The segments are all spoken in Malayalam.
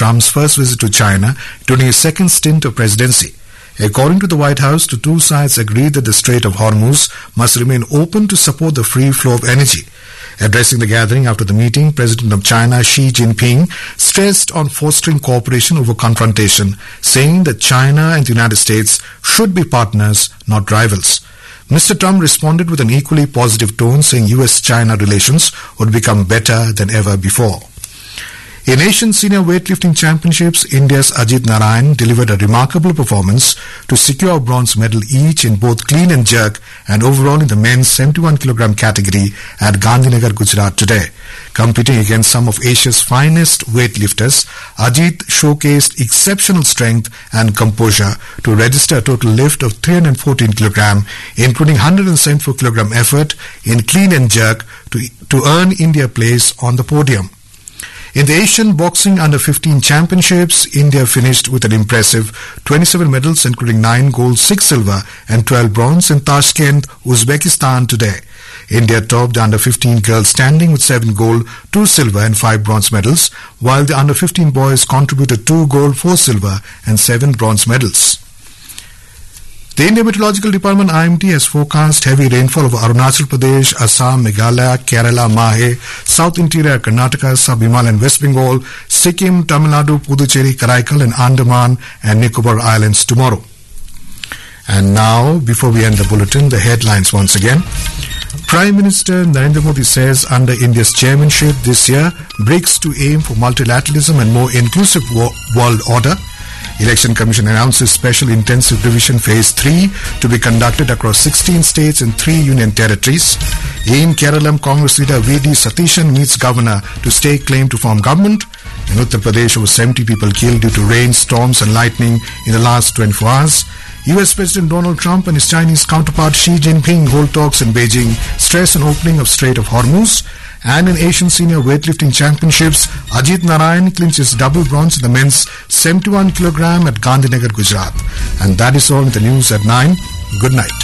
Trump's first visit to China during his second stint of presidency. According to the White House, the two sides agreed that the Strait of Hormuz must remain open to support the free flow of energy. Addressing the gathering after the meeting, President of China Xi Jinping stressed on fostering cooperation over confrontation, saying that China and the United States should be partners, not rivals. Mr. Trump responded with an equally positive tone, saying US-China relations would become better than ever before. In Asian Senior Weightlifting Championships, India's Ajit Narayan delivered a remarkable performance to secure a bronze medal each in both clean and jerk and overall in the men's 71 kg category at Gandhinagar, Gujarat today. Competing against some of Asia's finest weightlifters, Ajit showcased exceptional strength and composure to register a total lift of 314 kg, including 174 kg effort in clean and jerk to, to earn India place on the podium. In the Asian Boxing Under 15 Championships, India finished with an impressive 27 medals, including 9 gold, 6 silver, and 12 bronze in Tashkent, Uzbekistan today. India topped the Under 15 girls standing with 7 gold, 2 silver, and 5 bronze medals, while the Under 15 boys contributed 2 gold, 4 silver, and 7 bronze medals. The India Meteorological Department IMD has forecast heavy rainfall over Arunachal Pradesh, Assam, Meghalaya, Kerala, Mahe, South Interior, Karnataka, Sub-Himalayan, West Bengal, Sikkim, Tamil Nadu, Puducherry, Karaikal and Andaman and Nicobar Islands tomorrow. And now, before we end the bulletin, the headlines once again. Prime Minister Narendra Modi says under India's chairmanship this year, BRICS to aim for multilateralism and more inclusive wo- world order. Election Commission announces special intensive revision phase 3 to be conducted across 16 states and 3 union territories. In Keralam, Congress leader VD Satishan meets governor to stake claim to form government. In Uttar Pradesh, over 70 people killed due to rain, storms and lightning in the last 24 hours. US President Donald Trump and his Chinese counterpart Xi Jinping hold talks in Beijing, stress an opening of Strait of Hormuz. And in Asian Senior Weightlifting Championships, Ajit Narayan clinches double bronze in the men's 71 kg at Gandhinagar, Gujarat. And that is all in the news at 9. Good night.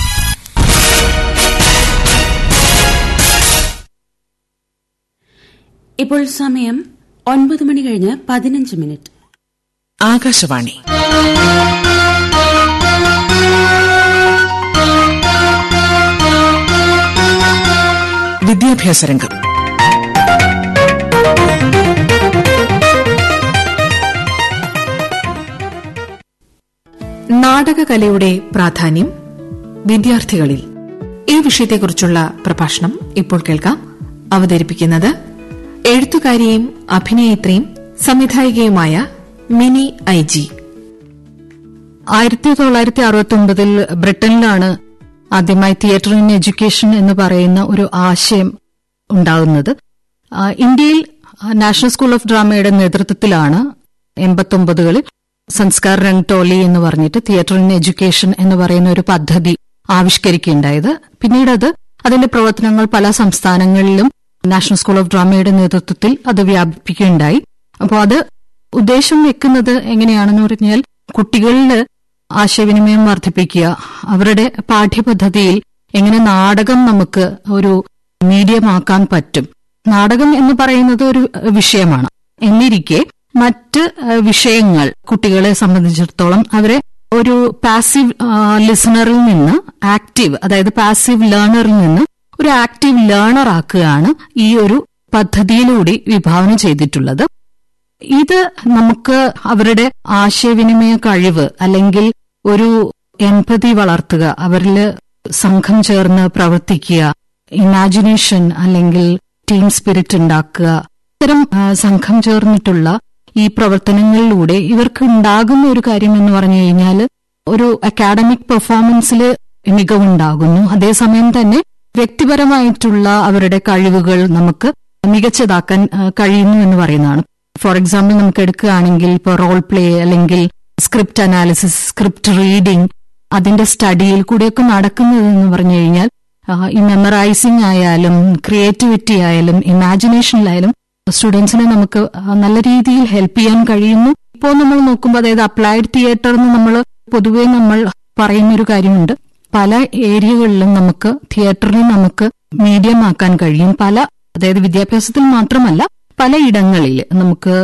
ഇപ്പോൾ സമയം ഒൻപത് മണി കഴിഞ്ഞ് പതിനഞ്ച് മിനിറ്റ് ആകാശവാണി വിദ്യാഭ്യാസ രംഗം നാടകകലയുടെ പ്രാധാന്യം വിദ്യാർത്ഥികളിൽ ഈ വിഷയത്തെക്കുറിച്ചുള്ള പ്രഭാഷണം ഇപ്പോൾ കേൾക്കാം അവതരിപ്പിക്കുന്നത് എഴുത്തുകാരിയും അഭിനേത്രിയും സംവിധായികയുമായ മിനി ഐ ജി ആയിരത്തി തൊള്ളായിരത്തി അറുപത്തി ഒമ്പതിൽ ബ്രിട്ടനിലാണ് ആദ്യമായി തിയേറ്റർ ഇൻ എഡ്യൂക്കേഷൻ എന്ന് പറയുന്ന ഒരു ആശയം ഉണ്ടാകുന്നത് ആ, ഇന്ത്യയിൽ നാഷണൽ സ്കൂൾ ഓഫ് ഡ്രാമയുടെ നേതൃത്വത്തിലാണ് എൺപത്തൊമ്പതുകളിൽ സംസ്കാർ രംഗ് ടോലി എന്ന് പറഞ്ഞിട്ട് തിയേറ്റർ ഇൻ എഡ്യൂക്കേഷൻ എന്ന് പറയുന്ന ഒരു പദ്ധതി ആവിഷ്കരിക്കുകയുണ്ടായത് പിന്നീട് അത് അതിന്റെ പ്രവർത്തനങ്ങൾ പല സംസ്ഥാനങ്ങളിലും നാഷണൽ സ്കൂൾ ഓഫ് ഡ്രാമയുടെ നേതൃത്വത്തിൽ അത് വ്യാപിപ്പിക്കുകയുണ്ടായി അപ്പോൾ അത് ഉദ്ദേശം വെക്കുന്നത് എങ്ങനെയാണെന്ന് പറഞ്ഞാൽ കുട്ടികളിൽ ആശയവിനിമയം വർദ്ധിപ്പിക്കുക അവരുടെ പാഠ്യപദ്ധതിയിൽ എങ്ങനെ നാടകം നമുക്ക് ഒരു മീഡിയമാക്കാൻ പറ്റും നാടകം എന്ന് പറയുന്നത് ഒരു വിഷയമാണ് എന്നിരിക്കെ മറ്റ് ഏഹ്, വിഷയങ്ങൾ കുട്ടികളെ സംബന്ധിച്ചിടത്തോളം അവരെ ഒരു പാസീവ് ലിസണറിൽ നിന്ന് ആക്റ്റീവ് അതായത് പാസീവ് ലേണറിൽ നിന്ന് ഒരു ആക്റ്റീവ് ലേണർ ആക്കുകയാണ് ഈ ഒരു പദ്ധതിയിലൂടെ വിഭാവന ചെയ്തിട്ടുള്ളത് ഇത് നമുക്ക് അവരുടെ ആശയവിനിമയ കഴിവ് അല്ലെങ്കിൽ ഒരു എംപതി വളർത്തുക അവരിൽ സംഘം ചേർന്ന് പ്രവർത്തിക്കുക ഇമാജിനേഷൻ അല്ലെങ്കിൽ ടീം സ്പിരിറ്റ് ഉണ്ടാക്കുക ഇത്തരം ആ, സംഘം ചേർന്നിട്ടുള്ള ഈ പ്രവർത്തനങ്ങളിലൂടെ ഇവർക്ക് ഉണ്ടാകുന്ന ഒരു കാര്യം എന്ന് പറഞ്ഞു കഴിഞ്ഞാൽ ഒരു അക്കാഡമിക് പെർഫോമൻസിൽ മികവുണ്ടാകുന്നു അതേസമയം തന്നെ വ്യക്തിപരമായിട്ടുള്ള അവരുടെ കഴിവുകൾ നമുക്ക് മികച്ചതാക്കാൻ ആ, കഴിയുന്നു എന്ന് പറയുന്നതാണ് ഫോർ എക്സാമ്പിൾ നമുക്ക് എടുക്കുകയാണെങ്കിൽ ഇപ്പോൾ റോൾ പ്ലേ അല്ലെങ്കിൽ സ്ക്രിപ്റ്റ് അനാലിസിസ് സ്ക്രിപ്റ്റ് റീഡിംഗ് അതിന്റെ സ്റ്റഡിയിൽ കൂടെയൊക്കെ നടക്കുന്നത് എന്ന് പറഞ്ഞു കഴിഞ്ഞാൽ ആ, ഈ മെമ്മറൈസിംഗ് ആയാലും ക്രിയേറ്റിവിറ്റി ആയാലും ഇമാജിനേഷനിലായാലും സ്റ്റുഡൻസിനെ നമുക്ക് ആ, നല്ല രീതിയിൽ ഹെൽപ്പ് ചെയ്യാൻ കഴിയുന്നു ഇപ്പോൾ നമ്മൾ നോക്കുമ്പോൾ അതായത് അപ്ലൈഡ് തിയേറ്റർ എന്ന് നമ്മൾ പൊതുവെ നമ്മൾ പറയുന്ന ഒരു കാര്യമുണ്ട് പല ഏരിയകളിലും നമുക്ക് തിയേറ്ററിനെ നമുക്ക് മീഡിയം ആക്കാൻ കഴിയും പല അതായത് വിദ്യാഭ്യാസത്തിൽ മാത്രമല്ല പലയിടങ്ങളിൽ നമുക്ക്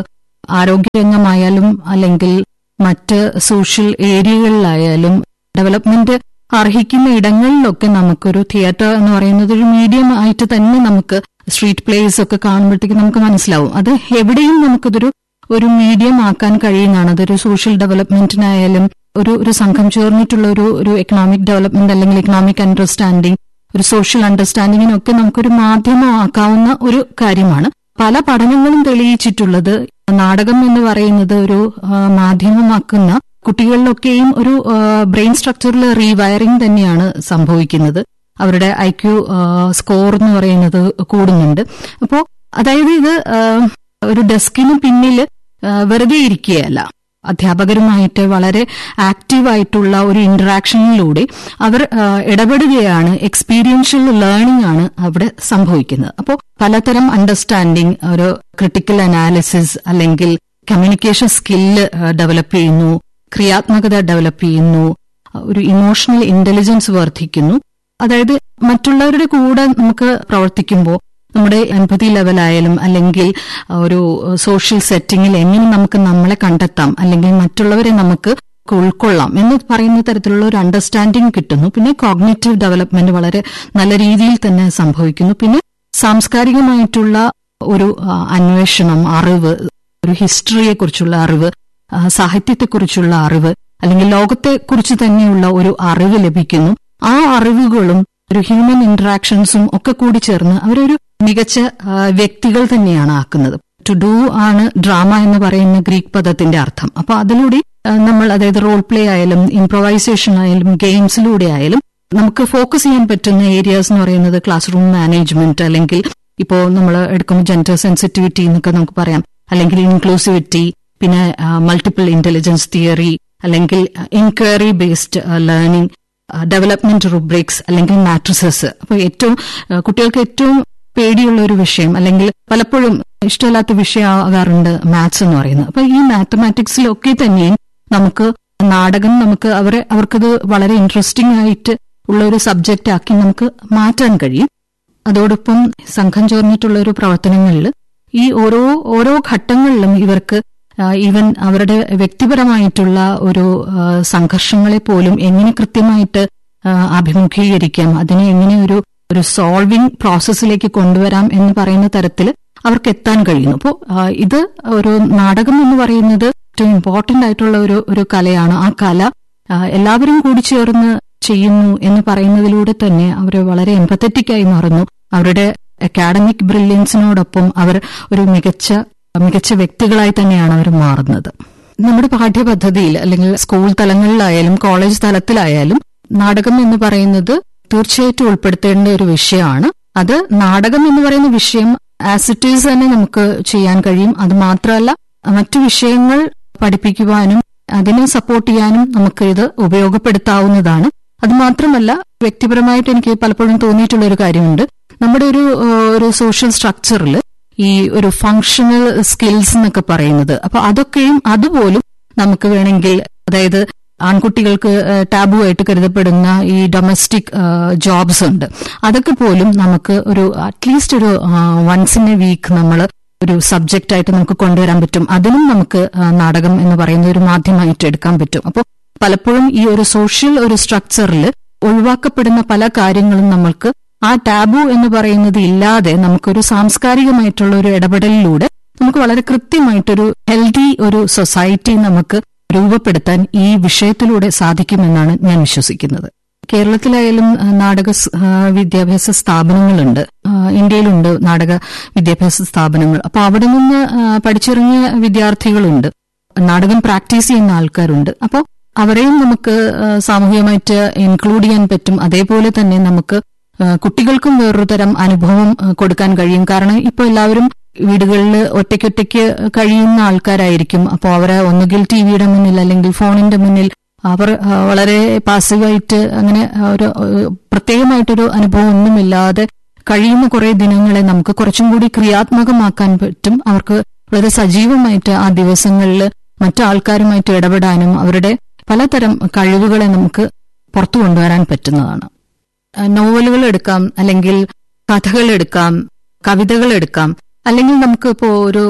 ആരോഗ്യരംഗമായാലും അല്ലെങ്കിൽ മറ്റ് സോഷ്യൽ ഏരിയകളിലായാലും ഡെവലപ്മെന്റ് അർഹിക്കുന്ന ഇടങ്ങളിലൊക്കെ നമുക്കൊരു തിയേറ്റർ എന്ന് പറയുന്നത് ഒരു മീഡിയം ആയിട്ട് തന്നെ നമുക്ക് സ്ട്രീറ്റ് പ്ലേസ് ഒക്കെ കാണുമ്പോഴത്തേക്ക് നമുക്ക് മനസ്സിലാവും അത് എവിടെയും നമുക്കിതൊരു ഒരു മീഡിയം ആക്കാൻ കഴിയുന്നതാണ് അതൊരു സോഷ്യൽ ഡെവലപ്മെന്റിനായാലും ഒരു ഒരു സംഘം ചേർന്നിട്ടുള്ള ഒരു ഒരു എക്കണോമിക് ഡെവലപ്മെന്റ് അല്ലെങ്കിൽ എക്കണോമിക് അണ്ടർസ്റ്റാൻഡിങ് ഒരു സോഷ്യൽ അണ്ടർസ്റ്റാൻഡിങ്ങിനൊക്കെ നമുക്കൊരു മാധ്യമമാക്കാവുന്ന ഒരു കാര്യമാണ് പല പഠനങ്ങളും തെളിയിച്ചിട്ടുള്ളത് നാടകം എന്ന് പറയുന്നത് ഒരു ആ, മാധ്യമമാക്കുന്ന കുട്ടികളിലൊക്കെയും ഒരു ബ്രെയിൻ സ്ട്രക്ചറിൽ റീവയറിംഗ് തന്നെയാണ് സംഭവിക്കുന്നത് അവരുടെ ഐ ക്യു സ്കോർ എന്ന് പറയുന്നത് കൂടുന്നുണ്ട് അപ്പോൾ അതായത് ഇത് ആ, ഒരു ഡെസ്കിന് പിന്നിൽ ആ, വെറുതെ ഇരിക്കുകയല്ല അധ്യാപകരുമായിട്ട് വളരെ ആക്റ്റീവായിട്ടുള്ള ഒരു ഇന്ററാക്ഷനിലൂടെ അവർ ആ, ഇടപെടുകയാണ് എക്സ്പീരിയൻഷ്യൽ ലേണിംഗ് ആണ് അവിടെ സംഭവിക്കുന്നത് അപ്പോൾ പലതരം അണ്ടർസ്റ്റാൻഡിങ് ഒരു ക്രിട്ടിക്കൽ അനാലിസിസ് അല്ലെങ്കിൽ കമ്മ്യൂണിക്കേഷൻ സ്കില്ല് ഡെവലപ്പ് ചെയ്യുന്നു ക്രിയാത്മകത ഡെവലപ്പ് ചെയ്യുന്നു ഒരു ഇമോഷണൽ ഇന്റലിജൻസ് വർദ്ധിക്കുന്നു അതായത് മറ്റുള്ളവരുടെ കൂടെ നമുക്ക് പ്രവർത്തിക്കുമ്പോൾ നമ്മുടെ എംപതി ലെവലായാലും അല്ലെങ്കിൽ ഒരു സോഷ്യൽ സെറ്റിംഗിൽ എങ്ങനെ നമുക്ക് നമ്മളെ കണ്ടെത്താം അല്ലെങ്കിൽ മറ്റുള്ളവരെ നമുക്ക് ഉൾക്കൊള്ളാം എന്ന് പറയുന്ന തരത്തിലുള്ള ഒരു അണ്ടർസ്റ്റാൻഡിംഗ് കിട്ടുന്നു പിന്നെ കോഗ്നേറ്റീവ് ഡെവലപ്മെന്റ് വളരെ നല്ല രീതിയിൽ തന്നെ സംഭവിക്കുന്നു പിന്നെ സാംസ്കാരികമായിട്ടുള്ള ഒരു ആ, അന്വേഷണം അറിവ് ഒരു ഹിസ്റ്ററിയെ കുറിച്ചുള്ള അറിവ് ആ, സാഹിത്യത്തെക്കുറിച്ചുള്ള അറിവ് അല്ലെങ്കിൽ ലോകത്തെക്കുറിച്ച് തന്നെയുള്ള ഒരു അറിവ് ലഭിക്കുന്നു ആ അറിവുകളും ഒരു ഹ്യൂമൻ ഇന്ററാക്ഷൻസും ഒക്കെ കൂടി ചേർന്ന് അവരൊരു മികച്ച ആ, വ്യക്തികൾ തന്നെയാണ് ആക്കുന്നത് ടു ഡു ആണ് ഡ്രാമ എന്ന് പറയുന്ന ഗ്രീക്ക് പദത്തിന്റെ അർത്ഥം അപ്പൊ അതിലൂടെ ആ, നമ്മൾ അതായത് റോൾ പ്ലേ ആയാലും ഇംപ്രൊവൈസേഷൻ ആയാലും ഗെയിംസിലൂടെ ആയാലും നമുക്ക് ഫോക്കസ് ചെയ്യാൻ പറ്റുന്ന ഏരിയാസ് എന്ന് പറയുന്നത് ക്ലാസ് റൂം മാനേജ്മെന്റ് അല്ലെങ്കിൽ ഇപ്പോ നമ്മൾ എടുക്കുമ്പോൾ ജെൻഡർ സെൻസിറ്റിവിറ്റി എന്നൊക്കെ നമുക്ക് പറയാം അല്ലെങ്കിൽ ഇൻക്ലൂസിവിറ്റി പിന്നെ മൾട്ടിപ്പിൾ ഇന്റലിജൻസ് തിയറി അല്ലെങ്കിൽ inquiry based learning development rubrics അല്ലെങ്കിൽ മാട്രിസസ് അപ്പോൾ ഏറ്റവും ആ, കുട്ടികൾക്ക് ഏറ്റവും പേടിയുള്ള ഒരു വിഷയം അല്ലെങ്കിൽ പലപ്പോഴും ഇഷ്ടമില്ലാത്ത വിഷയമാകാറുണ്ട് മാത്സ് എന്ന് പറയുന്നത് അപ്പൊ ഈ മാത്തമാറ്റിക്സിലൊക്കെ തന്നെയും നമുക്ക് നാടകം നമുക്ക് അവരെ അവർക്കത് വളരെ ഇൻട്രസ്റ്റിംഗ് ആയിട്ട് ഉള്ള ഒരു സബ്ജക്റ്റ് ആക്കി നമുക്ക് മാറ്റാൻ കഴിയും അതോടൊപ്പം സംഘം ചേർന്നിട്ടുള്ള ഒരു പ്രവർത്തനങ്ങളിൽ ഈ ഓരോ ഓരോ ഘട്ടങ്ങളിലും ഇവർക്ക് ഈവൻ അവരുടെ വ്യക്തിപരമായിട്ടുള്ള ഒരു ആ, സംഘർഷങ്ങളെ പോലും എങ്ങനെ കൃത്യമായിട്ട് ആ, അഭിമുഖീകരിക്കാം അതിനെ എങ്ങനെ ഒരു ഒരു സോൾവിംഗ് പ്രോസസ്സിലേക്ക് കൊണ്ടുവരാം എന്ന് പറയുന്ന തരത്തിൽ അവർക്ക് എത്താൻ കഴിയുന്നു അപ്പോൾ ഇത് ഒരു നാടകം എന്ന് പറയുന്നത് ഏറ്റവും ഇമ്പോർട്ടന്റ് ആയിട്ടുള്ള ഒരു ഒരു കലയാണ് ആ കല ആ, എല്ലാവരും കൂടി ചേർന്ന് ചെയ്യുന്നു എന്ന് പറയുന്നതിലൂടെ തന്നെ അവർ വളരെ എംപത്തറ്റിക് ആയി മാറുന്നു അവരുടെ അക്കാഡമിക് ബ്രില്യൻസിനോടൊപ്പം അവർ ഒരു മികച്ച മികച്ച വ്യക്തികളായി തന്നെയാണ് അവർ മാറുന്നത് നമ്മുടെ പാഠ്യപദ്ധതിയിൽ അല്ലെങ്കിൽ സ്കൂൾ തലങ്ങളിലായാലും കോളേജ് തലത്തിലായാലും നാടകം എന്ന് പറയുന്നത് തീർച്ചയായിട്ടും ഉൾപ്പെടുത്തേണ്ട ഒരു വിഷയമാണ് അത് നാടകം എന്ന് പറയുന്ന വിഷയം ആസ് ഇറ്റ് ഈസ് തന്നെ നമുക്ക് ചെയ്യാൻ കഴിയും അത് മാത്രമല്ല മറ്റു വിഷയങ്ങൾ പഠിപ്പിക്കുവാനും അതിനെ സപ്പോർട്ട് ചെയ്യാനും നമുക്ക് ഇത് ഉപയോഗപ്പെടുത്താവുന്നതാണ് അത് മാത്രമല്ല വ്യക്തിപരമായിട്ട് എനിക്ക് പലപ്പോഴും തോന്നിയിട്ടുള്ള ഒരു കാര്യമുണ്ട് നമ്മുടെ ഒരു ഏഹ്, ഒരു സോഷ്യൽ സ്ട്രക്ചറിൽ ഈ ഒരു ഫങ്ഷണൽ സ്കിൽസ് എന്നൊക്കെ പറയുന്നത് അപ്പൊ അതൊക്കെയും അതുപോലും നമുക്ക് വേണമെങ്കിൽ അതായത് ആൺകുട്ടികൾക്ക് ടാബു ആയിട്ട് കരുതപ്പെടുന്ന ഈ ഡൊമസ്റ്റിക് ജോബ്സ് ഉണ്ട് അതൊക്കെ പോലും നമുക്ക് ഒരു അറ്റ്ലീസ്റ്റ് ഒരു വൺസ് ഇൻ എ വീക്ക് നമ്മൾ ഒരു സബ്ജക്റ്റ് ആയിട്ട് നമുക്ക് കൊണ്ടുവരാൻ പറ്റും അതിനും നമുക്ക് ആ, നാടകം എന്ന് പറയുന്ന ഒരു മാധ്യമമായിട്ട് എടുക്കാൻ പറ്റും അപ്പോൾ പലപ്പോഴും ഈ ഒരു സോഷ്യൽ ഒരു സ്ട്രക്ചറിൽ ഒഴിവാക്കപ്പെടുന്ന പല കാര്യങ്ങളും നമ്മൾക്ക് ആ ടാബു എന്ന് പറയുന്നത് ഇല്ലാതെ നമുക്കൊരു സാംസ്കാരികമായിട്ടുള്ള ഒരു ഇടപെടലിലൂടെ നമുക്ക് വളരെ കൃത്യമായിട്ടൊരു ഹെൽത്തി ഒരു സൊസൈറ്റി നമുക്ക് രൂപപ്പെടുത്താൻ ഈ വിഷയത്തിലൂടെ സാധിക്കുമെന്നാണ് ഞാൻ വിശ്വസിക്കുന്നത് കേരളത്തിലായാലും ആ, നാടക സ്- ആ, വിദ്യാഭ്യാസ സ്ഥാപനങ്ങളുണ്ട് ആ, ഇന്ത്യയിലുണ്ട് നാടക വിദ്യാഭ്യാസ സ്ഥാപനങ്ങൾ അപ്പൊ അവിടെ നിന്ന് ആ, പഠിച്ചിറങ്ങിയ വിദ്യാർത്ഥികളുണ്ട് നാടകം പ്രാക്ടീസ് ചെയ്യുന്ന ആൾക്കാരുണ്ട് അപ്പോൾ അവരെയും നമുക്ക് ആ, സാമൂഹികമായിട്ട് ഇൻക്ലൂഡ് ചെയ്യാൻ പറ്റും അതേപോലെ തന്നെ നമുക്ക് ആ, കുട്ടികൾക്കും വേറൊരു തരം അനുഭവം ആ, കൊടുക്കാൻ കഴിയും കാരണം ഇപ്പോൾ എല്ലാവരും വീടുകളിൽ ഒറ്റയ്ക്കൊറ്റയ്ക്ക് കഴിയുന്ന ആൾക്കാരായിരിക്കും അപ്പോൾ അവരെ ഒന്നുകിൽ ടി വിയുടെ മുന്നിൽ അല്ലെങ്കിൽ ഫോണിന്റെ മുന്നിൽ അവർ ആ, വളരെ പാസീവായിട്ട് അങ്ങനെ ആ, ഒരു ആ, പ്രത്യേകമായിട്ടൊരു അനുഭവം ഒന്നുമില്ലാതെ കഴിയുന്ന കുറെ ദിനങ്ങളെ നമുക്ക് കുറച്ചും കൂടി ക്രിയാത്മകമാക്കാൻ പറ്റും അവർക്ക് വളരെ സജീവമായിട്ട് ആ ദിവസങ്ങളിൽ മറ്റു ആൾക്കാരുമായിട്ട് ഇടപെടാനും അവരുടെ പലതരം കഴിവുകളെ നമുക്ക് പുറത്തു കൊണ്ടുവരാൻ പറ്റുന്നതാണ് ആ, നോവലുകൾ എടുക്കാം അല്ലെങ്കിൽ കഥകൾ എടുക്കാം കവിതകൾ എടുക്കാം അല്ലെങ്കിൽ നമുക്ക് ഇപ്പോ ഒരു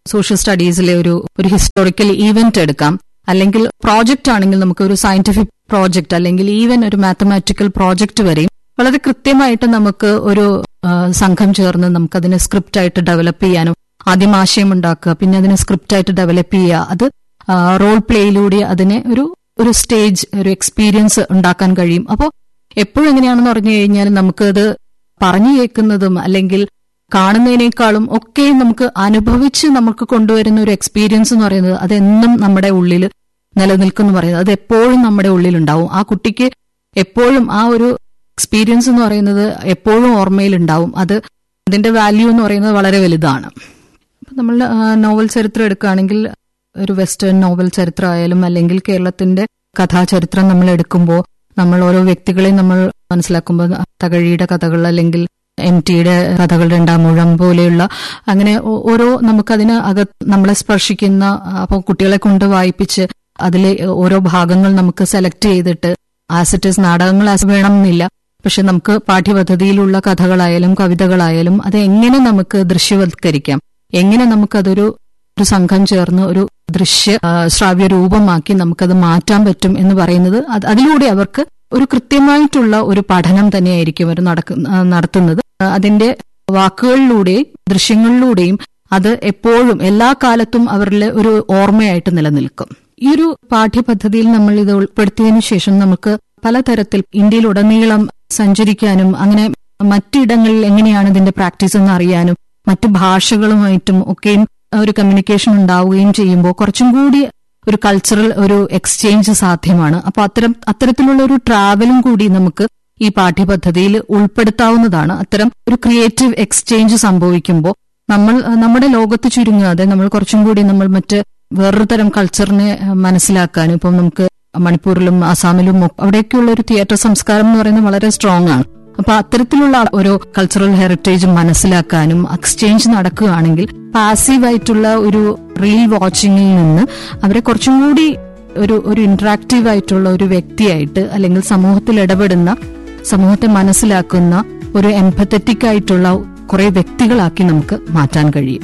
സോഷ്യൽ സ്റ്റഡീസിലെ ഒരു ഒരു ഹിസ്റ്റോറിക്കൽ ഈവന്റ് എടുക്കാം അല്ലെങ്കിൽ പ്രോജക്റ്റ് ആണെങ്കിൽ നമുക്ക് ഒരു സയന്റിഫിക് പ്രോജക്റ്റ് അല്ലെങ്കിൽ ഈവൻ ഒരു മാത്തമാറ്റിക്കൽ പ്രോജക്റ്റ് വരെയും വളരെ കൃത്യമായിട്ട് നമുക്ക് ഒരു ആ, സംഘം ചേർന്ന് നമുക്കതിനെ സ്ക്രിപ്റ്റ് ആയിട്ട് ഡെവലപ്പ് ചെയ്യാനും ആദ്യം ആശയം ഉണ്ടാക്കുക പിന്നെ അതിനെ സ്ക്രിപ്റ്റ് ആയിട്ട് ഡെവലപ്പ് ചെയ്യുക അത് റോൾ പ്ലേയിലൂടെ അതിനെ ഒരു ഒരു സ്റ്റേജ് ഒരു എക്സ്പീരിയൻസ് ഉണ്ടാക്കാൻ കഴിയും അപ്പോൾ എപ്പോഴും എങ്ങനെയാണെന്ന് പറഞ്ഞു കഴിഞ്ഞാൽ നമുക്കത് പറഞ്ഞു കേൾക്കുന്നതും അല്ലെങ്കിൽ കാണുന്നതിനേക്കാളും ഒക്കെ നമുക്ക് അനുഭവിച്ച് നമുക്ക് കൊണ്ടുവരുന്ന ഒരു എക്സ്പീരിയൻസ് എന്ന് പറയുന്നത് അതെന്നും നമ്മുടെ ഉള്ളിൽ നിലനിൽക്കുന്നു പറയുന്നത് അത് എപ്പോഴും നമ്മുടെ ഉള്ളിലുണ്ടാവും ആ കുട്ടിക്ക് എപ്പോഴും ആ ഒരു എക്സ്പീരിയൻസ് എന്ന് പറയുന്നത് എപ്പോഴും ഓർമ്മയിലുണ്ടാവും അത് അതിന്റെ വാല്യൂ എന്ന് പറയുന്നത് വളരെ വലുതാണ് ഇപ്പൊ നമ്മൾ ആ, നോവൽ ചരിത്രം എടുക്കുകയാണെങ്കിൽ ഒരു വെസ്റ്റേൺ നോവൽ ചരിത്രമായാലും അല്ലെങ്കിൽ കേരളത്തിന്റെ കഥാചരിത്രം നമ്മൾ എടുക്കുമ്പോൾ നമ്മൾ ഓരോ വ്യക്തികളെയും നമ്മൾ മനസ്സിലാക്കുമ്പോൾ തകഴിയുടെ കഥകൾ അല്ലെങ്കിൽ എം ടിയുടെ കഥകൾ രണ്ടാമൂഴം പോലെയുള്ള അങ്ങനെ ഓ- ഓരോ നമുക്കതിന് അകത്ത് നമ്മളെ സ്പർശിക്കുന്ന അപ്പോൾ കുട്ടികളെ കൊണ്ട് വായിപ്പിച്ച് അതിലെ ഓരോ ഭാഗങ്ങൾ നമുക്ക് സെലക്ട് ചെയ്തിട്ട് ആസിറ്റസ് നാടകങ്ങൾ ആസ് വേണമെന്നില്ല പക്ഷെ നമുക്ക് പാഠ്യപദ്ധതിയിലുള്ള കഥകളായാലും കവിതകളായാലും അത് എങ്ങനെ നമുക്ക് ദൃശ്യവത്കരിക്കാം എങ്ങനെ നമുക്കതൊരു ഒരു സംഘം ചേർന്ന് ഒരു ദൃശ്യ ആ, ശ്രാവ്യ രൂപമാക്കി നമുക്കത് മാറ്റാൻ പറ്റും എന്ന് പറയുന്നത് അത് അതിലൂടെ അവർക്ക് ഒരു കൃത്യമായിട്ടുള്ള ഒരു പഠനം തന്നെയായിരിക്കും അവർ നടക്കു ആ, നടത്തുന്നത് ആ, അതിന്റെ വാക്കുകളിലൂടെയും ദൃശ്യങ്ങളിലൂടെയും അത് എപ്പോഴും എല്ലാ കാലത്തും അവരിലെ ഒരു ഓർമ്മയായിട്ട് നിലനിൽക്കും ഈ ഒരു പാഠ്യപദ്ധതിയിൽ നമ്മൾ ഇത് ഉൾപ്പെടുത്തിയതിനു ശേഷം നമുക്ക് പലതരത്തിൽ ഇന്ത്യയിലുടനീളം സഞ്ചരിക്കാനും അങ്ങനെ മറ്റിടങ്ങളിൽ എങ്ങനെയാണ് ഇതിന്റെ പ്രാക്ടീസ് എന്ന് അറിയാനും മറ്റു ഭാഷകളുമായിട്ടും ഒക്കെയും ഒരു കമ്മ്യൂണിക്കേഷൻ ഉണ്ടാവുകയും ചെയ്യുമ്പോൾ കുറച്ചും കൂടി ഒരു കൾച്ചറൽ ഒരു എക്സ്ചേഞ്ച് സാധ്യമാണ് അപ്പൊ അത്തരം അത്തരത്തിലുള്ള ഒരു ട്രാവലും കൂടി നമുക്ക് ഈ പാഠ്യപദ്ധതിയിൽ ഉൾപ്പെടുത്താവുന്നതാണ് അത്തരം ഒരു ക്രിയേറ്റീവ് എക്സ്ചേഞ്ച് സംഭവിക്കുമ്പോൾ നമ്മൾ അഹ് നമ്മുടെ ലോകത്ത് ചുരുങ്ങാതെ നമ്മൾ കുറച്ചും കൂടി നമ്മൾ മറ്റ് വേറൊരു തരം കൾച്ചറിനെ അഹ് മനസ്സിലാക്കാനും ഇപ്പം നമുക്ക് മണിപ്പൂരിലും ആസാമിലും ഒക്കെ അവിടെയൊക്കെയുള്ള ഒരു തിയേറ്റർ സംസ്കാരം എന്ന് പറയുന്നത് വളരെ സ്ട്രോങ് ആണ് അപ്പൊ അത്തരത്തിലുള്ള ഒരു കൾച്ചറൽ ഹെറിറ്റേജ് മനസ്സിലാക്കാനും എക്സ്ചേഞ്ച് നടക്കുകയാണെങ്കിൽ പാസീവായിട്ടുള്ള ഒരു റീൽ വാച്ചിങ്ങിൽ നിന്ന് അവരെ കുറച്ചും കൂടി ഒരു ഒരു ഇന്ററാക്റ്റീവ് ആയിട്ടുള്ള ഒരു വ്യക്തിയായിട്ട് അല്ലെങ്കിൽ സമൂഹത്തിൽ ഇടപെടുന്ന സമൂഹത്തെ മനസ്സിലാക്കുന്ന ഒരു എംപത്തറ്റിക് ആയിട്ടുള്ള കുറെ വ്യക്തികളാക്കി നമുക്ക് മാറ്റാൻ കഴിയും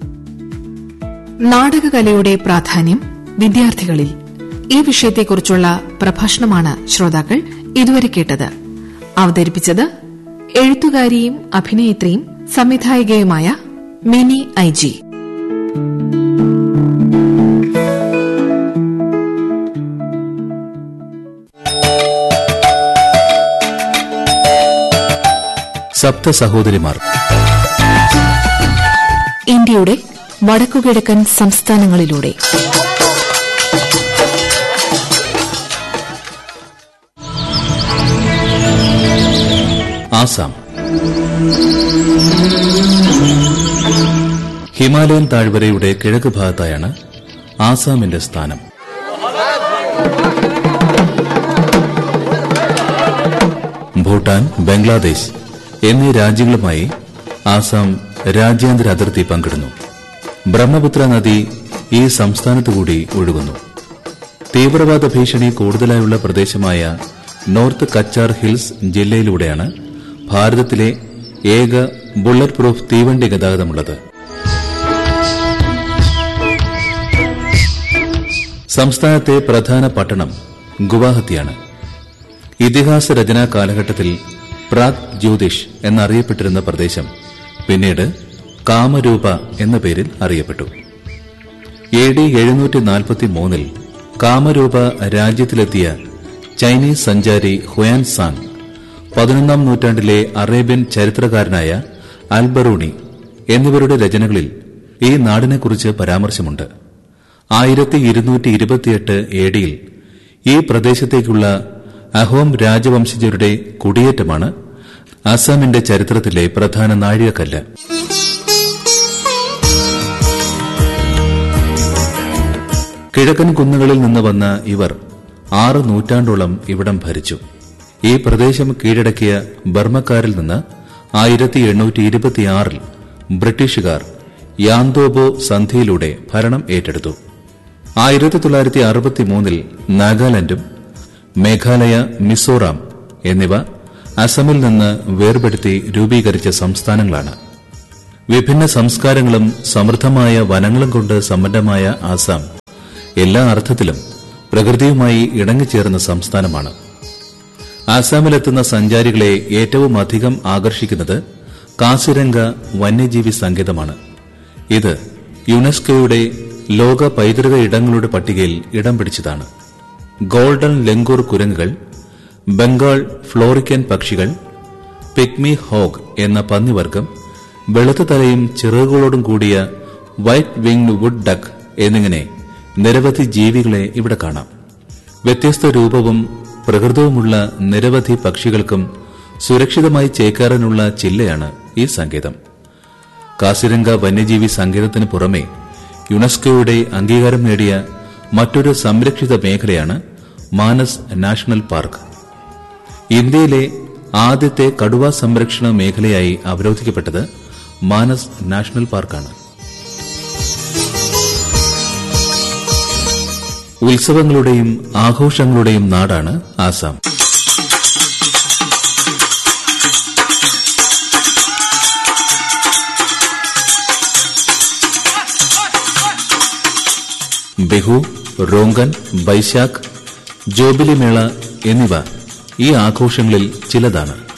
നാടകകലയുടെ പ്രാധാന്യം വിദ്യാർത്ഥികളിൽ ഈ വിഷയത്തെക്കുറിച്ചുള്ള പ്രഭാഷണമാണ് ശ്രോതാക്കൾ ഇതുവരെ കേട്ടത് അവതരിപ്പിച്ചത് എഴുത്തുകാരിയും അഭിനേത്രിയും സംവിധായികയുമായ മിനി ഐ ജി സപ്ത സഹോദരിമാർ ഇന്ത്യയുടെ വടക്കുകിഴക്കൻ സംസ്ഥാനങ്ങളിലൂടെ ആസാം ഹിമാലയൻ താഴ്വരയുടെ കിഴക്ക് ഭാഗത്തായാണ് ആസാമിന്റെ സ്ഥാനം ഭൂട്ടാൻ ബംഗ്ലാദേശ് എന്നീ രാജ്യങ്ങളുമായി ആസാം രാജ്യാന്തര അതിർത്തി പങ്കിടുന്നു ബ്രഹ്മപുത്ര നദി ഈ സംസ്ഥാനത്തുകൂടി ഒഴുകുന്നു തീവ്രവാദ ഭീഷണി കൂടുതലായുള്ള പ്രദേശമായ നോർത്ത് കച്ചാർ ഹിൽസ് ജില്ലയിലൂടെയാണ് ഭാരതത്തിലെ ഏക ബുള്ളറ്റ് പ്രൂഫ് തീവണ്ടി ഗതാഗതമുള്ളത് സംസ്ഥാനത്തെ പ്രധാന പട്ടണം ഗുവാഹത്തിയാണ് ഇതിഹാസ രചനാ കാലഘട്ടത്തിൽ പ്രാഗ് ജ്യോതിഷ് എന്നറിയപ്പെട്ടിരുന്ന പ്രദേശം പിന്നീട് കാമരൂപ എന്ന പേരിൽ അറിയപ്പെട്ടു എ ഡി എഴുന്നൂറ്റി നാൽപ്പത്തി മൂന്നിൽ കാമരൂപ രാജ്യത്തിലെത്തിയ ചൈനീസ് സഞ്ചാരി ഹുയാൻ സാങ് പതിനൊന്നാം നൂറ്റാണ്ടിലെ അറേബ്യൻ ചരിത്രകാരനായ അൽബറൂണി എന്നിവരുടെ രചനകളിൽ ഈ നാടിനെക്കുറിച്ച് പരാമർശമുണ്ട് ആയിരത്തി ഇരുന്നൂറ്റി ഇരുപത്തിയെട്ട് എ ഡിയിൽ ഈ പ്രദേശത്തേക്കുള്ള അഹോം രാജവംശജരുടെ കുടിയേറ്റമാണ് അസാമിന്റെ ചരിത്രത്തിലെ പ്രധാന നാഴികക്കല്ല് കിഴക്കൻ കുന്നുകളിൽ നിന്ന് വന്ന ഇവർ ആറ് നൂറ്റാണ്ടോളം ഇവിടം ഭരിച്ചു ഈ പ്രദേശം കീഴടക്കിയ ബർമ്മക്കാരിൽ നിന്ന് ആയിരത്തി എണ്ണൂറ്റി ഇരുപത്തിയാറിൽ ബ്രിട്ടീഷുകാർ യാന്തോബോ സന്ധിയിലൂടെ ഭരണം ഏറ്റെടുത്തു ആയിരത്തി തൊള്ളായിരത്തി അറുപത്തിമൂന്നിൽ നാഗാലാൻഡും മേഘാലയ മിസോറാം എന്നിവ അസമിൽ നിന്ന് വേർപെടുത്തി രൂപീകരിച്ച സംസ്ഥാനങ്ങളാണ് വിഭിന്ന സംസ്കാരങ്ങളും സമൃദ്ധമായ വനങ്ങളും കൊണ്ട് സമ്പന്നമായ ആസാം എല്ലാ അർത്ഥത്തിലും പ്രകൃതിയുമായി ഇണങ്ങിച്ചേർന്ന സംസ്ഥാനമാണ് ആസാമിലെത്തുന്ന സഞ്ചാരികളെ ഏറ്റവും അധികം ആകർഷിക്കുന്നത് കാസിരംഗ വന്യജീവി സങ്കേതമാണ് ഇത് യുനെസ്കോയുടെ ലോക പൈതൃക ഇടങ്ങളുടെ പട്ടികയിൽ ഇടം പിടിച്ചതാണ് ഗോൾഡൻ ലെങ്കൂർ കുരങ്ങുകൾ ബംഗാൾ ഫ്ലോറിക്കൻ പക്ഷികൾ പിഗ്മി ഹോഗ് എന്ന പന്നിവർഗം വെളുത്ത തലയും ചിറകുകളോടും കൂടിയ വൈറ്റ് വിങ്ഡ് വുഡ് ഡക്ക് എന്നിങ്ങനെ നിരവധി ജീവികളെ ഇവിടെ കാണാം വ്യത്യസ്ത രൂപവും പ്രകൃതവുമുള്ള നിരവധി പക്ഷികൾക്കും സുരക്ഷിതമായി ചേക്കാറാനുള്ള ചില്ലയാണ് ഈ സങ്കേതം കാസിരംഗ വന്യജീവി സങ്കേതത്തിന് പുറമെ യുനെസ്കോയുടെ അംഗീകാരം നേടിയ മറ്റൊരു സംരക്ഷിത മേഖലയാണ് മാനസ് നാഷണൽ പാർക്ക് ഇന്ത്യയിലെ ആദ്യത്തെ കടുവ സംരക്ഷണ മേഖലയായി അവരോധിക്കപ്പെട്ടത് മാനസ് നാഷണൽ പാർക്കാണ് ഉത്സവങ്ങളുടെയും ആഘോഷങ്ങളുടെയും നാടാണ് ആസാം ബിഹു റോങ്കൻ ബൈശാഖ് ജോബിലി മേള എന്നിവ ഈ ആഘോഷങ്ങളിൽ ചിലതാണ്